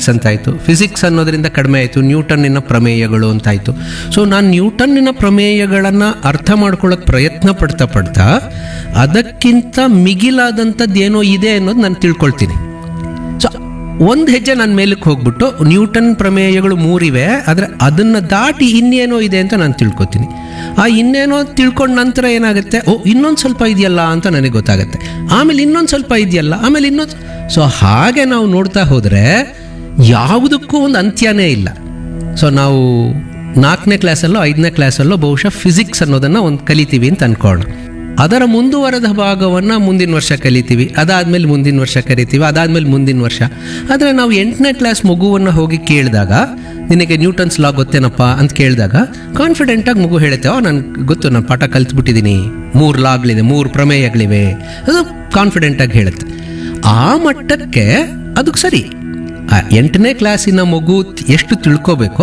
physics ಅಂತಾಯಿತು physics ಅನ್ನೋದರಿಂದ ಕಡಿಮೆ ಆಯಿತು ನ್ಯೂಟನ್ನಿನ ಪ್ರಮೇಯಗಳು ಅಂತಾಯಿತು so ನಾನು ನ್ಯೂಟನ್ನಿನ ಪ್ರಮೇಯಗಳನ್ನು ಅರ್ಥ ಮಾಡ್ಕೊಳ್ಳೋಕೆ ಪ್ರಯತ್ನ ಪಡ್ತಾ ಪಡ್ತಾ ಅದಕ್ಕಿಂತ ಮಿಗಿಲಾದಂಥದ್ದು ಏನೋ ಇದೆ ಅನ್ನೋದು ನಾನು ತಿಳ್ಕೊಳ್ತೀನಿ ಸೊ ಒಂದು ಹೆಜ್ಜೆ ನಾನು ಮೇಲಕ್ಕೆ ಹೋಗ್ಬಿಟ್ಟು ನ್ಯೂಟನ್ ಪ್ರಮೇಯಗಳು ಮೂರಿವೆ ಆದರೆ ಅದನ್ನು ದಾಟಿ ಇನ್ನೇನೋ ಇದೆ ಅಂತ ನಾನು ತಿಳ್ಕೊತೀನಿ ಆ ಇನ್ನೇನೋ ತಿಳ್ಕೊಂಡ ನಂತರ ಏನಾಗುತ್ತೆ ಓ ಇನ್ನೊಂದು ಸ್ವಲ್ಪ ಇದೆಯಲ್ಲ ಅಂತ ನನಗೆ ಗೊತ್ತಾಗುತ್ತೆ ಆಮೇಲೆ ಇನ್ನೊಂದು ಸ್ವಲ್ಪ ಇದೆಯಲ್ಲ ಆಮೇಲೆ ಇನ್ನೊಂದು ಸೊ ಹಾಗೆ ನಾವು ನೋಡ್ತಾ ಹೋದರೆ ಯಾವುದಕ್ಕೂ ಒಂದು ಅಂತ್ಯನೇ ಇಲ್ಲ ಸೊ ನಾವು ನಾಲ್ಕನೇ ಕ್ಲಾಸಲ್ಲೋ ಐದನೇ ಕ್ಲಾಸಲ್ಲೋ ಬಹುಶಃ ಫಿಸಿಕ್ಸ್ ಅನ್ನೋದನ್ನು ಒಂದು ಕಲಿತೀವಿ ಅಂತ ಅನ್ಕೊಳ್ಳೋಣ ಅದರ ಮುಂದುವರೆದ ಭಾಗವನ್ನು ಮುಂದಿನ ವರ್ಷ ಕಲಿತೀವಿ ಅದಾದಮೇಲೆ ಮುಂದಿನ ವರ್ಷ ಕಲಿತೀವಿ ಅದಾದಮೇಲೆ ಮುಂದಿನ ವರ್ಷ ಆದರೆ ನಾವು ಎಂಟನೇ ಕ್ಲಾಸ್ ಮಗುವನ್ನು ಹೋಗಿ ಕೇಳಿದಾಗ ನಿನಗೆ ನ್ಯೂಟನ್ಸ್ ಲಾ ಗೊತ್ತೇನಪ್ಪ ಅಂತ ಕೇಳಿದಾಗ ಕಾನ್ಫಿಡೆಂಟಾಗಿ ಮಗು ಹೇಳುತ್ತೆ ಓ ನನಗೆ ಗೊತ್ತು ನಾನು ಪಾಠ ಕಲ್ತ್ಬಿಟ್ಟಿದ್ದೀನಿ ಮೂರು ಲಾಗಳಿದೆ ಮೂರು ಪ್ರಮೇಯಗಳಿವೆ ಅದು ಕಾನ್ಫಿಡೆಂಟಾಗಿ ಹೇಳುತ್ತೆ ಆ ಮಟ್ಟಕ್ಕೆ ಅದಕ್ಕೆ ಸರಿ ಆ ಎಂಟನೇ ಕ್ಲಾಸಿನ ಮಗು ಎಷ್ಟು ತಿಳ್ಕೋಬೇಕೋ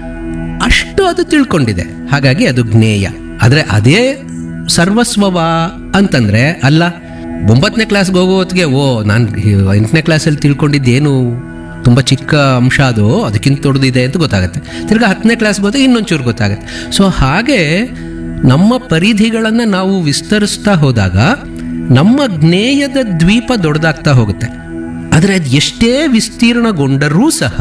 ಅಷ್ಟು ಅದು ತಿಳ್ಕೊಂಡಿದೆ ಹಾಗಾಗಿ ಅದು ಜ್ಞೇಯ ಆದರೆ ಅದೇ ಸರ್ವಸ್ವವ ಅಂತಂದ್ರೆ ಅಲ್ಲ ಒಂಬತ್ತನೇ ಕ್ಲಾಸ್ಗೆ ಹೋಗೋ ಹೊತ್ತಿಗೆ ಓ ನಾನು ಎಂಟನೇ ಕ್ಲಾಸಲ್ಲಿ ತಿಳ್ಕೊಂಡಿದ್ದೇನು ತುಂಬ ಚಿಕ್ಕ ಅಂಶ ಅದು ಅದಕ್ಕಿಂತ ದೊಡ್ಡದಿದೆ ಅಂತ ಗೊತ್ತಾಗುತ್ತೆ ತಿರ್ಗಾ ಹತ್ತನೇ ಕ್ಲಾಸ್ಗೆ ಹೋದಾಗ ಇನ್ನೊಂಚೂರು ಗೊತ್ತಾಗುತ್ತೆ ಸೊ ಹಾಗೆ ನಮ್ಮ ಪರಿಧಿಗಳನ್ನು ನಾವು ವಿಸ್ತರಿಸ್ತಾ ಹೋದಾಗ ನಮ್ಮ ಜ್ಞೇಯದ ದ್ವೀಪ ದೊಡ್ಡದಾಗ್ತಾ ಹೋಗುತ್ತೆ ಆದರೆ ಅದು ಎಷ್ಟೇ ವಿಸ್ತೀರ್ಣಗೊಂಡರೂ ಸಹ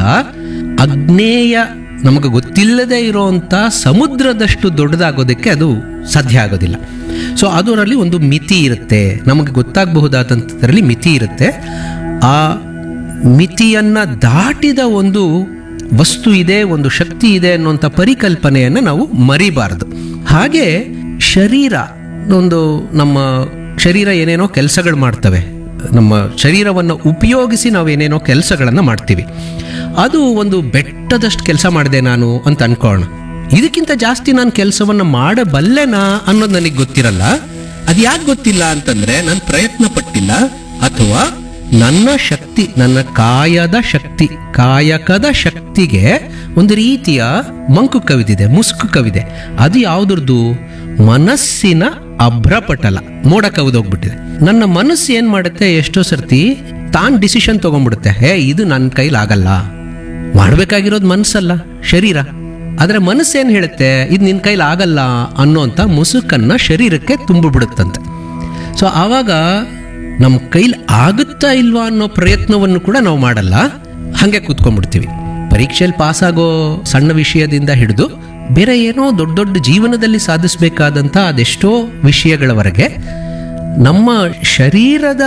ಅಜ್ಞೇಯ ನಮಗೆ ಗೊತ್ತಿಲ್ಲದೆ ಇರೋವಂಥ ಸಮುದ್ರದಷ್ಟು ದೊಡ್ಡದಾಗೋದಕ್ಕೆ ಅದು ಸಾಧ್ಯ ಆಗೋದಿಲ್ಲ ಸೊ ಅದರಲ್ಲಿ ಒಂದು ಮಿತಿ ಇರುತ್ತೆ ನಮಗೆ ಗೊತ್ತಾಗಬಹುದಾದಂಥದ್ರಲ್ಲಿ ಮಿತಿ ಇರುತ್ತೆ ಆ ಮಿತಿಯನ್ನು ದಾಟಿದ ಒಂದು ವಸ್ತು ಇದೆ ಒಂದು ಶಕ್ತಿ ಇದೆ ಅನ್ನುವಂಥ ಪರಿಕಲ್ಪನೆಯನ್ನು ನಾವು ಮರಿಬಾರದು ಹಾಗೆ ಶರೀರ ಒಂದು ನಮ್ಮ ಶರೀರ ಏನೇನೋ ಕೆಲಸಗಳು ಮಾಡ್ತವೆ ನಮ್ಮ ಶರೀರವನ್ನು ಉಪಯೋಗಿಸಿ ನಾವು ಏನೇನೋ ಕೆಲಸಗಳನ್ನು ಮಾಡ್ತೀವಿ ಅದು ಒಂದು ಬೆಟ್ಟದಷ್ಟು ಕೆಲಸ ಮಾಡಿದೆ ನಾನು ಅಂತ ಅನ್ಕೋಣ ಇದಕ್ಕಿಂತ ಜಾಸ್ತಿ ನಾನು ಕೆಲಸವನ್ನು ಮಾಡಬಲ್ಲೆನಾ ಅನ್ನೋದು ನನಗೆ ಗೊತ್ತಿರಲ್ಲ ಅದು ಯಾಕೆ ಗೊತ್ತಿಲ್ಲ ಅಂತಂದ್ರೆ ನಾನು ಪ್ರಯತ್ನ ಪಟ್ಟಿಲ್ಲ ಅಥವಾ ನನ್ನ ಶಕ್ತಿ ನನ್ನ ಕಾಯದ ಶಕ್ತಿ ಕಾಯಕದ ಶಕ್ತಿಗೆ ಒಂದು ರೀತಿಯ ಮಂಕು ಕವಿದಿದೆ ಮುಸುಕು ಕವಿದೆ ಅದು ಯಾವುದ್ರದ್ದು ಮನಸ್ಸಿನ ಅಭ್ರಪಟಲ ಮೋಡ ಕವಿದೋಗ್ಬಿಟ್ಟಿದೆ ನನ್ನ ಮನಸ್ಸು ಏನ್ ಮಾಡುತ್ತೆ ಎಷ್ಟೋ ಸರ್ತಿ ತಾನ್ ಡಿಸಿಷನ್ ತಗೊಂಡ್ಬಿಡುತ್ತೆ ಹೇ ಇದು ನನ್ನ ಕೈಲಾಗಲ್ಲ ಮಾಡಬೇಕಾಗಿರೋದು ಮನಸ್ಸಲ್ಲ ಶರೀರ ಆದರೆ ಮನಸ್ಸೇನು ಹೇಳುತ್ತೆ ಇದು ನಿನ್ನ ಕೈಲಿ ಆಗಲ್ಲ ಅನ್ನೋಂಥ ಮುಸುಕನ್ನ ಶರೀರಕ್ಕೆ ತುಂಬಿಬಿಡುತ್ತಂತೆ ಸೊ ಆವಾಗ ನಮ್ಮ ಕೈಲಿ ಆಗುತ್ತಾ ಇಲ್ವಾ ಅನ್ನೋ ಪ್ರಯತ್ನವನ್ನು ಕೂಡ ನಾವು ಮಾಡಲ್ಲ ಹಾಗೆ ಕೂತ್ಕೊಂಡ್ಬಿಡ್ತೀವಿ ಪರೀಕ್ಷೆಯಲ್ಲಿ ಪಾಸ್ ಆಗೋ ಸಣ್ಣ ವಿಷಯದಿಂದ ಹಿಡಿದು ಬೇರೆ ಏನೋ ದೊಡ್ಡ ದೊಡ್ಡ ಜೀವನದಲ್ಲಿ ಸಾಧಿಸಬೇಕಾದಂಥ ಅದೆಷ್ಟೋ ವಿಷಯಗಳವರೆಗೆ ನಮ್ಮ ಶರೀರದ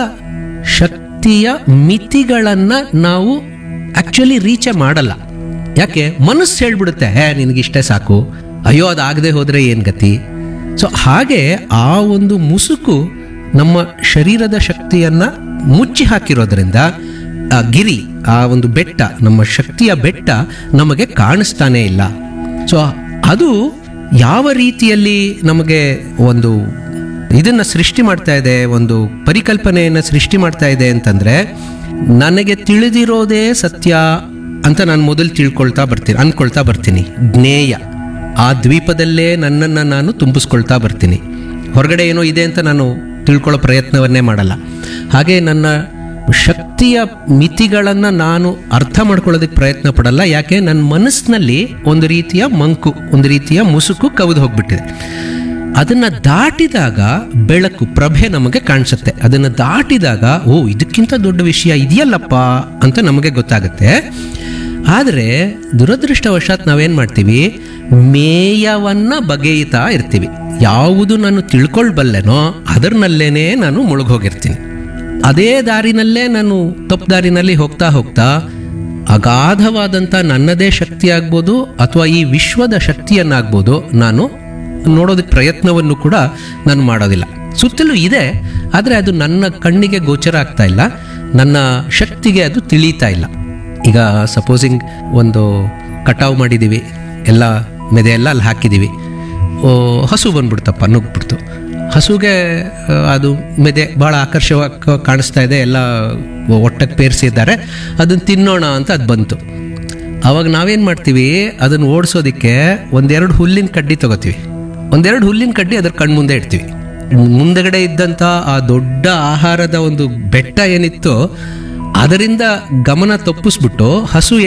ಶಕ್ತಿಯ ಮಿತಿಗಳನ್ನು ನಾವು ಆಕ್ಚುಲಿ ರೀಚೆ ಮಾಡಲ್ಲ ಯಾಕೆ ಮನಸ್ಸು ಹೇಳ್ಬಿಡುತ್ತೆ ಹೇ ನಿನಗಿಷ್ಟೇ ಸಾಕು ಅಯ್ಯೋ ಅದಾಗದೆ ಹೋದ್ರೆ ಏನು ಗತಿ ಸೊ ಹಾಗೆ ಆ ಒಂದು ಮುಸುಕು ನಮ್ಮ ಶರೀರದ ಶಕ್ತಿಯನ್ನ ಮುಚ್ಚಿ ಹಾಕಿರೋದ್ರಿಂದ ಆ ಗಿರಿ ಆ ಒಂದು ಬೆಟ್ಟ ನಮ್ಮ ಶಕ್ತಿಯ ಬೆಟ್ಟ ನಮಗೆ ಕಾಣಿಸ್ತಾನೇ ಇಲ್ಲ ಸೊ ಅದು ಯಾವ ರೀತಿಯಲ್ಲಿ ನಮಗೆ ಒಂದು ಇದನ್ನ ಸೃಷ್ಟಿ ಮಾಡ್ತಾ ಇದೆ ಒಂದು ಪರಿಕಲ್ಪನೆಯನ್ನು ಸೃಷ್ಟಿ ಮಾಡ್ತಾ ಇದೆ ಅಂತಂದ್ರೆ ನನಗೆ ತಿಳಿದಿರೋದೇ ಸತ್ಯ ಅಂತ ನಾನು ಮೊದಲು ತಿಳ್ಕೊಳ್ತಾ ಬರ್ತೀನಿ ಅನ್ಕೊಳ್ತಾ ಬರ್ತೀನಿ ಜ್ಞೇಯ ಆ ದ್ವೀಪದಲ್ಲೇ ನನ್ನನ್ನು ನಾನು ತುಂಬಿಸ್ಕೊಳ್ತಾ ಬರ್ತೀನಿ ಹೊರಗಡೆ ಏನೋ ಇದೆ ಅಂತ ನಾನು ತಿಳ್ಕೊಳ್ಳೋ ಪ್ರಯತ್ನವನ್ನೇ ಮಾಡಲ್ಲ ಹಾಗೆ ನನ್ನ ಶಕ್ತಿಯ ಮಿತಿಗಳನ್ನು ನಾನು ಅರ್ಥ ಮಾಡ್ಕೊಳ್ಳೋದಕ್ಕೆ ಪ್ರಯತ್ನ ಪಡಲ್ಲ ಯಾಕೆ ನನ್ನ ಮನಸ್ಸಿನಲ್ಲಿ ಒಂದು ರೀತಿಯ ಮಂಕು ಒಂದು ರೀತಿಯ ಮುಸುಕು ಕವಿದು ಹೋಗ್ಬಿಟ್ಟಿದೆ ಅದನ್ನ ದಾಟಿದಾಗ ಬೆಳಕು ಪ್ರಭೆ ನಮಗೆ ಕಾಣಿಸುತ್ತೆ ಅದನ್ನ ದಾಟಿದಾಗ ಓ ಇದಕ್ಕಿಂತ ದೊಡ್ಡ ವಿಷಯ ಇದೆಯಲ್ಲಪ್ಪ ಅಂತ ನಮಗೆ ಗೊತ್ತಾಗುತ್ತೆ ಆದರೆ ದುರದೃಷ್ಟವಶಾತ್ ನಾವೇನ್ ಮಾಡ್ತೀವಿ ಮೇಯವನ್ನ ಬಗೆಯುತ್ತಾ ಇರ್ತೀವಿ ಯಾವುದು ನಾನು ತಿಳ್ಕೊಳ್ಬಲ್ಲೆನೋ ಅದರನಲ್ಲೇನೆ ನಾನು ಮುಳುಗೋಗಿರ್ತೀನಿ ಅದೇ ದಾರಿನಲ್ಲೇ ನಾನು ತಪ್ಪು ದಾರಿನಲ್ಲಿ ಹೋಗ್ತಾ ಹೋಗ್ತಾ ಅಗಾಧವಾದಂಥ ನನ್ನದೇ ಶಕ್ತಿ ಆಗ್ಬೋದು ಅಥವಾ ಈ ವಿಶ್ವದ ಶಕ್ತಿಯನ್ನಾಗ್ಬೋದು ನಾನು ನೋಡೋದಕ್ಕೆ ಪ್ರಯತ್ನವನ್ನು ಕೂಡ ನಾನು ಮಾಡೋದಿಲ್ಲ ಸುತ್ತಲೂ ಇದೆ ಆದರೆ ಅದು ನನ್ನ ಕಣ್ಣಿಗೆ ಗೋಚರ ಆಗ್ತಾ ಇಲ್ಲ ನನ್ನ ಶಕ್ತಿಗೆ ಅದು ತಿಳಿತಾ ಇಲ್ಲ ಈಗ ಸಪೋಸಿಂಗ್ ಒಂದು ಕಟಾವು ಮಾಡಿದ್ದೀವಿ ಎಲ್ಲ ಮೆದೆ ಎಲ್ಲ ಅಲ್ಲಿ ಹಾಕಿದ್ದೀವಿ ಓ, ಹಸು ಬಂದ್ಬಿಡ್ತಪ್ಪ ನುಗ್ಬಿಡ್ತು ಹಸುಗೆ ಆ, ಅದು ಮೆದೆ ಭಾಳ ಆಕರ್ಷವಾಗಿ ಕಾಣಿಸ್ತಾ ಇದೆ ಎಲ್ಲ ಒಟ್ಟಕ್ಕೆ ಪೇರಿಸಿದ್ದಾರೆ ಅದನ್ನು ತಿನ್ನೋಣ ಅಂತ ಅದು ಬಂತು ಅವಾಗ ನಾವೇನು ಮಾಡ್ತೀವಿ ಅದನ್ನು ಓಡಿಸೋದಕ್ಕೆ ಒಂದೆರಡು ಹುಲ್ಲಿನ ಕಡ್ಡಿ ತಗೋತೀವಿ ಒಂದೆರಡು ಹುಲ್ಲಿನ ಕಡ್ಡಿ ಅದ್ರ ಕಣ್ಮುಂದೆ ಇಡ್ತೀವಿ ಮುಂದಗಡೆ ಇದ್ದಂಥ ಆ ದೊಡ್ಡ ಆಹಾರದ ಒಂದು ಬೆಟ್ಟ ಏನಿತ್ತು ಅದರಿಂದ ಗಮನ ತಪ್ಪಿಸ್ಬಿಟ್ಟು ಹಸು